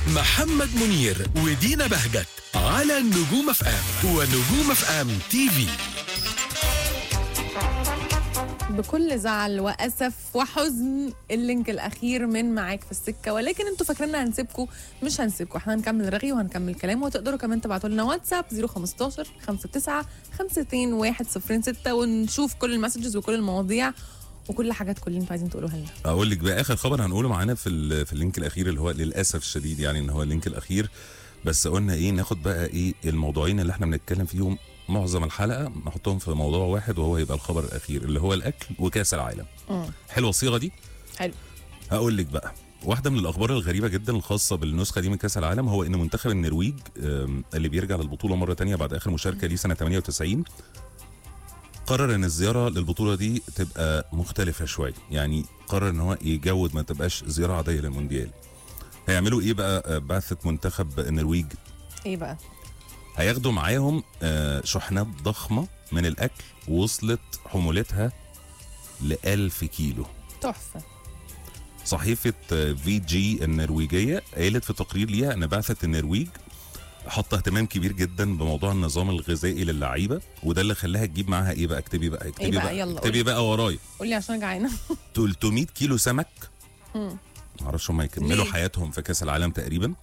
محمد منير ودينا بهجت على نجوم اف ام ونجوم اف ام تي في بكل زعل واسف وحزن اللينك الاخير من معاك في السكه ولكن انتوا فاكريننا هنسيبكم مش هنسيبكم احنا هنكمل رغي وهنكمل كلام وتقدروا كمان تبعتوا لنا واتساب 015 59 52 106 ونشوف كل المسجز وكل المواضيع وكل حاجات كل اللي انتوا عايزين تقولوها لنا اقول لك بقى اخر خبر هنقوله معانا في ال- في اللينك الاخير اللي هو للاسف الشديد يعني ان هو اللينك الاخير بس قلنا ايه ناخد بقى ايه الموضوعين اللي احنا بنتكلم فيهم معظم الحلقه نحطهم في موضوع واحد وهو يبقى الخبر الاخير اللي هو الاكل وكاس العالم مم. حلوه الصيغه دي حلو هقول لك بقى واحده من الاخبار الغريبه جدا الخاصه بالنسخه دي من كاس العالم هو ان منتخب النرويج آم، اللي بيرجع للبطوله مره تانية بعد اخر مشاركه ليه سنه 98 قرر ان الزياره للبطوله دي تبقى مختلفه شويه يعني قرر ان هو يجود ما تبقاش زياره عاديه للمونديال هيعملوا ايه بقى آه، بعثه منتخب النرويج ايه بقى هياخدوا معاهم آه، شحنات ضخمه من الاكل وصلت حمولتها ل 1000 كيلو تحفه صحيفة في جي النرويجية قالت في تقرير ليها أن بعثة النرويج حاطة اهتمام كبير جدا بموضوع النظام الغذائي للعيبة وده اللي خلاها تجيب معاها ايه بقى اكتبي بقى اكتبي بقى؟ بقى, يلا اكتبي قولي. بقى ورايا قولي عشان جعانه 300 كيلو سمك مم. معرفش هم يكملوا ليه؟ حياتهم في كأس العالم تقريبا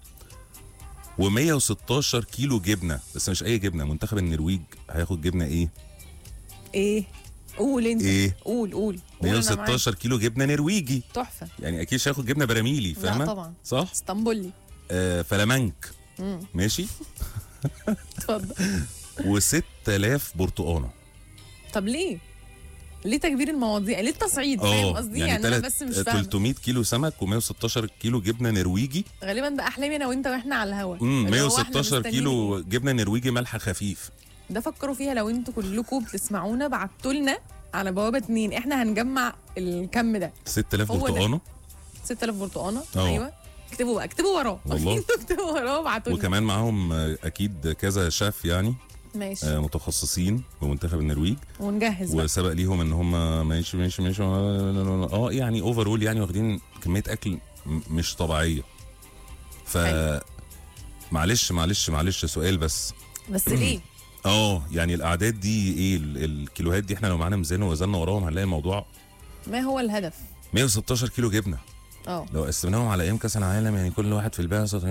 و116 كيلو جبنة بس مش أي جبنة منتخب النرويج هياخد جبنة ايه؟ ايه قول انت ايه؟ قول قول قول أنا معاك. 116 كيلو جبنة نرويجي تحفه يعني أكيد مش هياخد جبنة براميلي لا فاهمة؟ طبعا. صح؟ اسطنبولي آه فلامنك مم. ماشي؟ اتفضل و6000 برتقانه طب ليه؟ ليه تكبير المواضيع؟ ليه التصعيد؟ فاهم قصدي؟ يعني, يعني انا تلات- بس مش فاهمه 300 كيلو سمك و116 كيلو جبنه نرويجي غالبا ده احلامي انا وانت واحنا على الهوا امم اللي هو إحنا 116 مستنيين كيلو جبنه نرويجي ملح خفيف إيه؟ ده فكروا فيها لو انتوا كلكم بتسمعونا بعتوا لنا على بوابه اتنين احنا هنجمع الكم ده 6000 هو ده. برتقانه 6000 برتقانه أه. ايوه اكتبوا بقى اكتبوا وراه والله. انتوا اكتبوا وراه وابعتوا لنا وكمان معاهم آه، اكيد كذا شاف يعني ماشي آه، متخصصين بمنتخب النرويج ونجهز بقى وسبق ليهم ان هم ماشي ماشي ماشي اه يعني اوفرول يعني واخدين كميه اكل م- مش طبيعيه ف معلش معلش معلش سؤال بس بس ليه؟ اه يعني الاعداد دي ايه ال- الكيلوهات دي احنا لو معانا ميزان ووزننا وراهم هنلاقي الموضوع ما هو الهدف؟ 116 كيلو جبنه اه لو قسمناهم على ايام كاس العالم يعني كل واحد في البعثه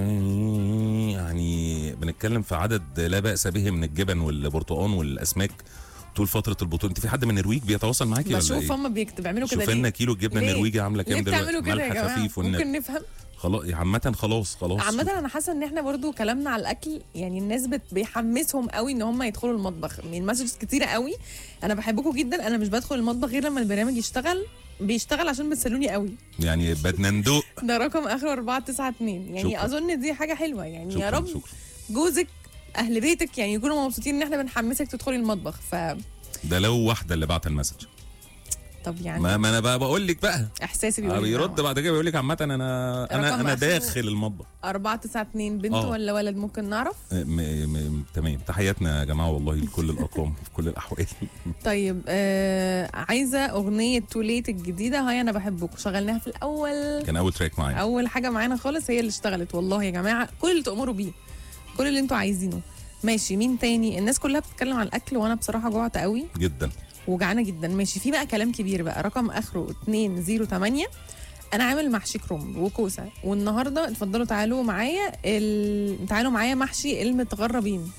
يعني بنتكلم في عدد لا باس به من الجبن والبرتقال والاسماك طول فتره البطوله انت في حد من النرويج بيتواصل معاكي ولا بشوف ايه؟ هم بيكتب بيعملوا كده شوف لنا ليه؟ كيلو الجبنه ليه؟ النرويجي عامله ليه كام دلوقتي بتعملوا كده يا ملح جماعه؟ خفيف والنبي ممكن نفهم خلاص عامه خلاص خلاص عامة انا حاسه ان احنا برضو كلامنا على الاكل يعني الناس بت- بيحمسهم قوي ان هم يدخلوا المطبخ من مسجز كتيره قوي انا بحبكم جدا انا مش بدخل المطبخ غير لما البرنامج يشتغل بيشتغل عشان بتسالوني قوي يعني بدنا ندوق ده رقم اخره 492 يعني شكرا. اظن دي حاجه حلوه يعني يا شكرا رب شكرا جوزك اهل بيتك يعني يكونوا مبسوطين ان احنا بنحمسك تدخلي المطبخ ف ده لو واحده اللي بعت المسج طب يعني ما, ما انا بقى بقول لك بقى احساسي آه، بيقول لي بيرد نعم. بعد كده بيقول لك عامه انا انا رقم انا آخره- داخل المطبخ 492 بنت آه. ولا ولد ممكن نعرف م م تمام تحياتنا يا جماعه والله لكل الارقام في كل الاحوال طيب آه عايزه اغنيه توليت الجديده هاي انا بحبك شغلناها في الاول كان اول تراك معايا اول حاجه معانا خالص هي اللي اشتغلت والله يا جماعه كل اللي تامروا بيه كل اللي انتوا عايزينه ماشي مين تاني الناس كلها بتتكلم عن الاكل وانا بصراحه جوعت قوي جدا وجعانه جدا ماشي في بقى كلام كبير بقى رقم اخره 208 انا عامل محشي كرنب وكوسه والنهارده اتفضلوا تعالوا معايا ال... تعالوا معايا محشي المتغربين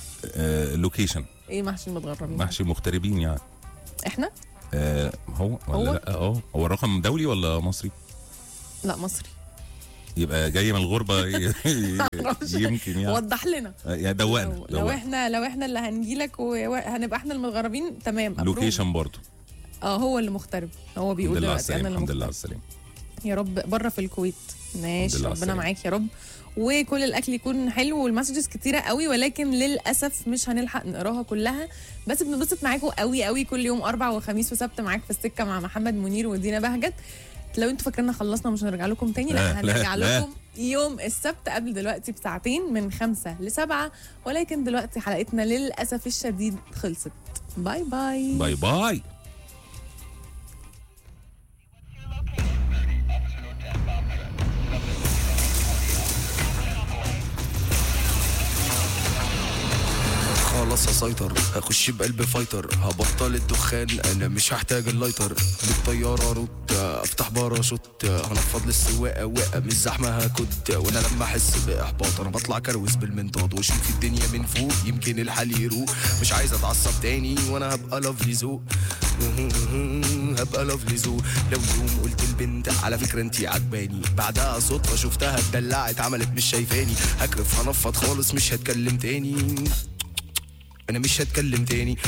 آه لوكيشن ايه محشي المتغربين محشي مغتربين يعني احنا آه هو ولا هو؟ لا اه هو الرقم دولي ولا مصري لا مصري يبقى جاي من الغربه ي- معرفش. يمكن يعني وضح لنا آه، يعني دوقنا لو, لو دوقنا. احنا لو احنا اللي هنجيلك وهنبقى احنا المتغربين تمام approve. لوكيشن برضه اه هو اللي مغترب هو الحمد بيقول لله على دلوقتي انا السلامه اللي الحمد لله على مغترب السلامه يا رب بره في الكويت ماشي لله على ربنا السلامة. معاك يا رب وكل الاكل يكون حلو والمسجز كتيره قوي ولكن للاسف مش هنلحق نقراها كلها بس بنبسط معاكم قوي قوي كل يوم اربع وخميس وسبت معاك في السكه مع محمد منير ودينا بهجت لو انتوا فاكرين خلصنا مش هنرجع لكم تاني لا, لا، لا، هنرجع لا. لكم يوم السبت قبل دلوقتي بساعتين من خمسة لسبعة ولكن دلوقتي حلقتنا للأسف الشديد خلصت باي باي باي باي خلاص هسيطر هخش بقلب فايتر هبطل الدخان انا مش هحتاج اللايتر بالطياره روت افتح باراشوت هنفض للسواقه واقع مش زحمه هكت وانا لما احس باحباط انا بطلع كروز بالمنطاد واشوف الدنيا من فوق يمكن الحال يروق مش عايز اتعصب تاني وانا هبقى لافلي ذوق هبقى لافلي ذوق لو يوم قلت البنت على فكره انتي عجباني بعدها صدفه شفتها اتدلعت عملت مش شايفاني هكرف هنفض خالص مش هتكلم تاني انا مش هتكلم تاني